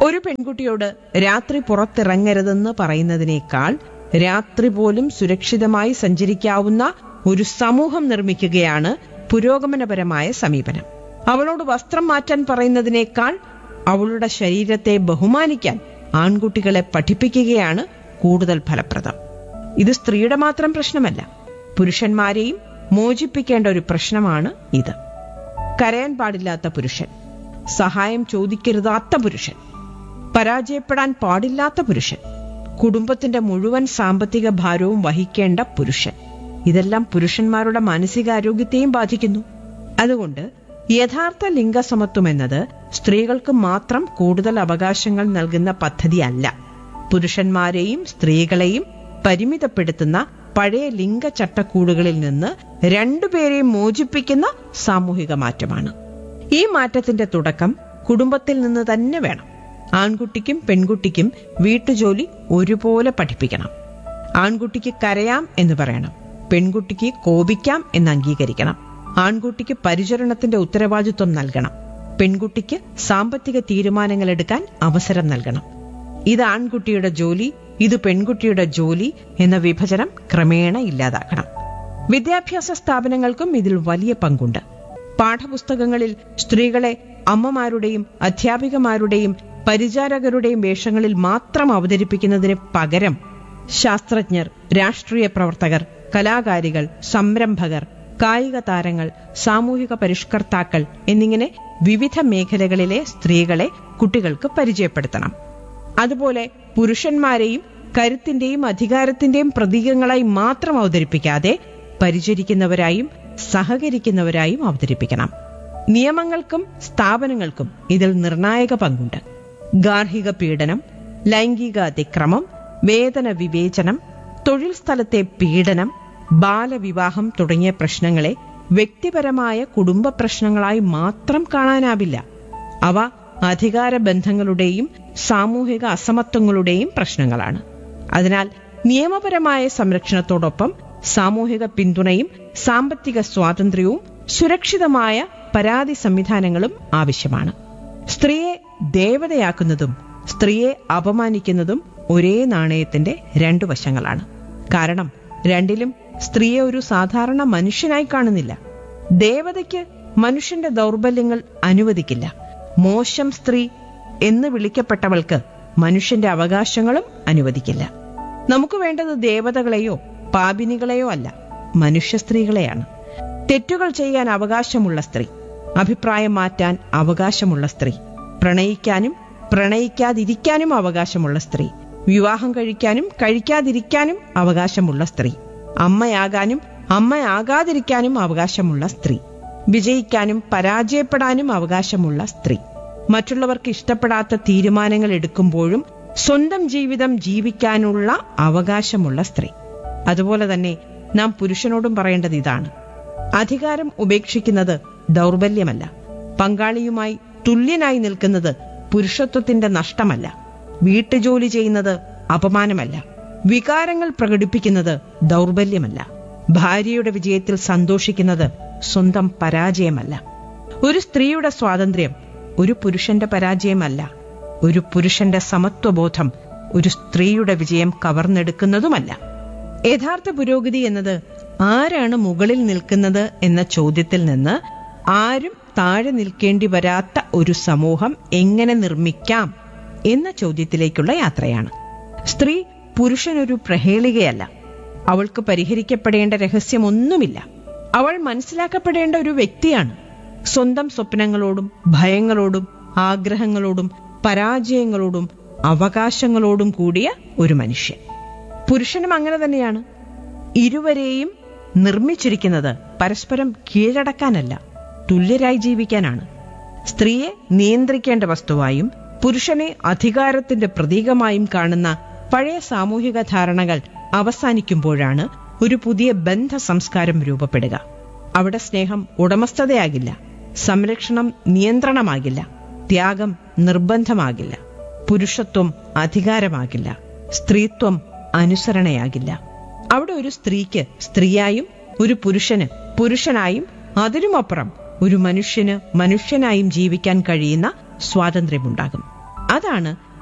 ഒരു പെൺകുട്ടിയോട് രാത്രി പുറത്തിറങ്ങരുതെന്ന് പറയുന്നതിനേക്കാൾ രാത്രി പോലും സുരക്ഷിതമായി സഞ്ചരിക്കാവുന്ന ഒരു സമൂഹം നിർമ്മിക്കുകയാണ് പുരോഗമനപരമായ സമീപനം അവളോട് വസ്ത്രം മാറ്റാൻ പറയുന്നതിനേക്കാൾ അവളുടെ ശരീരത്തെ ബഹുമാനിക്കാൻ ആൺകുട്ടികളെ പഠിപ്പിക്കുകയാണ് കൂടുതൽ ഫലപ്രദം ഇത് സ്ത്രീയുടെ മാത്രം പ്രശ്നമല്ല പുരുഷന്മാരെയും മോചിപ്പിക്കേണ്ട ഒരു പ്രശ്നമാണ് ഇത് കരയാൻ പാടില്ലാത്ത പുരുഷൻ സഹായം ചോദിക്കരുതാത്ത പുരുഷൻ പരാജയപ്പെടാൻ പാടില്ലാത്ത പുരുഷൻ കുടുംബത്തിന്റെ മുഴുവൻ സാമ്പത്തിക ഭാരവും വഹിക്കേണ്ട പുരുഷൻ ഇതെല്ലാം പുരുഷന്മാരുടെ മാനസികാരോഗ്യത്തെയും ബാധിക്കുന്നു അതുകൊണ്ട് യഥാർത്ഥ ലിംഗസമത്വം എന്നത് സ്ത്രീകൾക്ക് മാത്രം കൂടുതൽ അവകാശങ്ങൾ നൽകുന്ന പദ്ധതിയല്ല പുരുഷന്മാരെയും സ്ത്രീകളെയും പരിമിതപ്പെടുത്തുന്ന പഴയ ലിംഗ ചട്ടക്കൂടുകളിൽ നിന്ന് രണ്ടുപേരെയും മോചിപ്പിക്കുന്ന സാമൂഹിക മാറ്റമാണ് ഈ മാറ്റത്തിന്റെ തുടക്കം കുടുംബത്തിൽ നിന്ന് തന്നെ വേണം ആൺകുട്ടിക്കും പെൺകുട്ടിക്കും വീട്ടുജോലി ഒരുപോലെ പഠിപ്പിക്കണം ആൺകുട്ടിക്ക് കരയാം എന്ന് പറയണം പെൺകുട്ടിക്ക് കോപിക്കാം എന്ന് അംഗീകരിക്കണം ആൺകുട്ടിക്ക് പരിചരണത്തിന്റെ ഉത്തരവാദിത്വം നൽകണം പെൺകുട്ടിക്ക് സാമ്പത്തിക തീരുമാനങ്ങൾ എടുക്കാൻ അവസരം നൽകണം ഇത് ആൺകുട്ടിയുടെ ജോലി ഇത് പെൺകുട്ടിയുടെ ജോലി എന്ന വിഭജനം ക്രമേണ ഇല്ലാതാക്കണം വിദ്യാഭ്യാസ സ്ഥാപനങ്ങൾക്കും ഇതിൽ വലിയ പങ്കുണ്ട് പാഠപുസ്തകങ്ങളിൽ സ്ത്രീകളെ അമ്മമാരുടെയും അധ്യാപികമാരുടെയും പരിചാരകരുടെയും വേഷങ്ങളിൽ മാത്രം അവതരിപ്പിക്കുന്നതിന് പകരം ശാസ്ത്രജ്ഞർ രാഷ്ട്രീയ പ്രവർത്തകർ കലാകാരികൾ സംരംഭകർ കായിക താരങ്ങൾ സാമൂഹിക പരിഷ്കർത്താക്കൾ എന്നിങ്ങനെ വിവിധ മേഖലകളിലെ സ്ത്രീകളെ കുട്ടികൾക്ക് പരിചയപ്പെടുത്തണം അതുപോലെ പുരുഷന്മാരെയും കരുത്തിന്റെയും അധികാരത്തിന്റെയും പ്രതീകങ്ങളായി മാത്രം അവതരിപ്പിക്കാതെ പരിചരിക്കുന്നവരായും സഹകരിക്കുന്നവരായും അവതരിപ്പിക്കണം നിയമങ്ങൾക്കും സ്ഥാപനങ്ങൾക്കും ഇതിൽ നിർണായക പങ്കുണ്ട് ഗാർഹിക പീഡനം ലൈംഗിക അതിക്രമം വേതന വിവേചനം തൊഴിൽ സ്ഥലത്തെ പീഡനം ബാലവിവാഹം തുടങ്ങിയ പ്രശ്നങ്ങളെ വ്യക്തിപരമായ കുടുംബ പ്രശ്നങ്ങളായി മാത്രം കാണാനാവില്ല അവ അധികാര ബന്ധങ്ങളുടെയും സാമൂഹിക അസമത്വങ്ങളുടെയും പ്രശ്നങ്ങളാണ് അതിനാൽ നിയമപരമായ സംരക്ഷണത്തോടൊപ്പം സാമൂഹിക പിന്തുണയും സാമ്പത്തിക സ്വാതന്ത്ര്യവും സുരക്ഷിതമായ പരാതി സംവിധാനങ്ങളും ആവശ്യമാണ് സ്ത്രീയെ ദേവതയാക്കുന്നതും സ്ത്രീയെ അപമാനിക്കുന്നതും ഒരേ നാണയത്തിന്റെ രണ്ടു വശങ്ങളാണ് കാരണം രണ്ടിലും സ്ത്രീയെ ഒരു സാധാരണ മനുഷ്യനായി കാണുന്നില്ല ദേവതയ്ക്ക് മനുഷ്യന്റെ ദൗർബല്യങ്ങൾ അനുവദിക്കില്ല മോശം സ്ത്രീ എന്ന് വിളിക്കപ്പെട്ടവൾക്ക് മനുഷ്യന്റെ അവകാശങ്ങളും അനുവദിക്കില്ല നമുക്ക് വേണ്ടത് ദേവതകളെയോ പാപിനികളെയോ അല്ല മനുഷ്യ സ്ത്രീകളെയാണ് തെറ്റുകൾ ചെയ്യാൻ അവകാശമുള്ള സ്ത്രീ അഭിപ്രായം മാറ്റാൻ അവകാശമുള്ള സ്ത്രീ പ്രണയിക്കാനും പ്രണയിക്കാതിരിക്കാനും അവകാശമുള്ള സ്ത്രീ വിവാഹം കഴിക്കാനും കഴിക്കാതിരിക്കാനും അവകാശമുള്ള സ്ത്രീ അമ്മയാകാനും അമ്മയാകാതിരിക്കാനും അവകാശമുള്ള സ്ത്രീ വിജയിക്കാനും പരാജയപ്പെടാനും അവകാശമുള്ള സ്ത്രീ മറ്റുള്ളവർക്ക് ഇഷ്ടപ്പെടാത്ത തീരുമാനങ്ങൾ എടുക്കുമ്പോഴും സ്വന്തം ജീവിതം ജീവിക്കാനുള്ള അവകാശമുള്ള സ്ത്രീ അതുപോലെ തന്നെ നാം പുരുഷനോടും പറയേണ്ടത് ഇതാണ് അധികാരം ഉപേക്ഷിക്കുന്നത് ദൗർബല്യമല്ല പങ്കാളിയുമായി തുല്യനായി നിൽക്കുന്നത് പുരുഷത്വത്തിന്റെ നഷ്ടമല്ല വീട്ടുജോലി ചെയ്യുന്നത് അപമാനമല്ല വികാരങ്ങൾ പ്രകടിപ്പിക്കുന്നത് ദൗർബല്യമല്ല ഭാര്യയുടെ വിജയത്തിൽ സന്തോഷിക്കുന്നത് സ്വന്തം പരാജയമല്ല ഒരു സ്ത്രീയുടെ സ്വാതന്ത്ര്യം ഒരു പുരുഷന്റെ പരാജയമല്ല ഒരു പുരുഷന്റെ സമത്വബോധം ഒരു സ്ത്രീയുടെ വിജയം കവർന്നെടുക്കുന്നതുമല്ല യഥാർത്ഥ പുരോഗതി എന്നത് ആരാണ് മുകളിൽ നിൽക്കുന്നത് എന്ന ചോദ്യത്തിൽ നിന്ന് ആരും താഴെ നിൽക്കേണ്ടി വരാത്ത ഒരു സമൂഹം എങ്ങനെ നിർമ്മിക്കാം എന്ന ചോദ്യത്തിലേക്കുള്ള യാത്രയാണ് സ്ത്രീ പുരുഷനൊരു പ്രഹേളികയല്ല അവൾക്ക് പരിഹരിക്കപ്പെടേണ്ട രഹസ്യമൊന്നുമില്ല അവൾ മനസ്സിലാക്കപ്പെടേണ്ട ഒരു വ്യക്തിയാണ് സ്വന്തം സ്വപ്നങ്ങളോടും ഭയങ്ങളോടും ആഗ്രഹങ്ങളോടും പരാജയങ്ങളോടും അവകാശങ്ങളോടും കൂടിയ ഒരു മനുഷ്യൻ പുരുഷനും അങ്ങനെ തന്നെയാണ് ഇരുവരെയും നിർമ്മിച്ചിരിക്കുന്നത് പരസ്പരം കീഴടക്കാനല്ല തുല്യരായി ജീവിക്കാനാണ് സ്ത്രീയെ നിയന്ത്രിക്കേണ്ട വസ്തുവായും പുരുഷനെ അധികാരത്തിന്റെ പ്രതീകമായും കാണുന്ന പഴയ സാമൂഹിക ധാരണകൾ അവസാനിക്കുമ്പോഴാണ് ഒരു പുതിയ ബന്ധ സംസ്കാരം രൂപപ്പെടുക അവിടെ സ്നേഹം ഉടമസ്ഥതയാകില്ല സംരക്ഷണം നിയന്ത്രണമാകില്ല ത്യാഗം നിർബന്ധമാകില്ല പുരുഷത്വം അധികാരമാകില്ല സ്ത്രീത്വം അനുസരണയാകില്ല അവിടെ ഒരു സ്ത്രീക്ക് സ്ത്രീയായും ഒരു പുരുഷന് പുരുഷനായും അതിനുമപ്പുറം ഒരു മനുഷ്യന് മനുഷ്യനായും ജീവിക്കാൻ കഴിയുന്ന സ്വാതന്ത്ര്യമുണ്ടാകും അതാണ്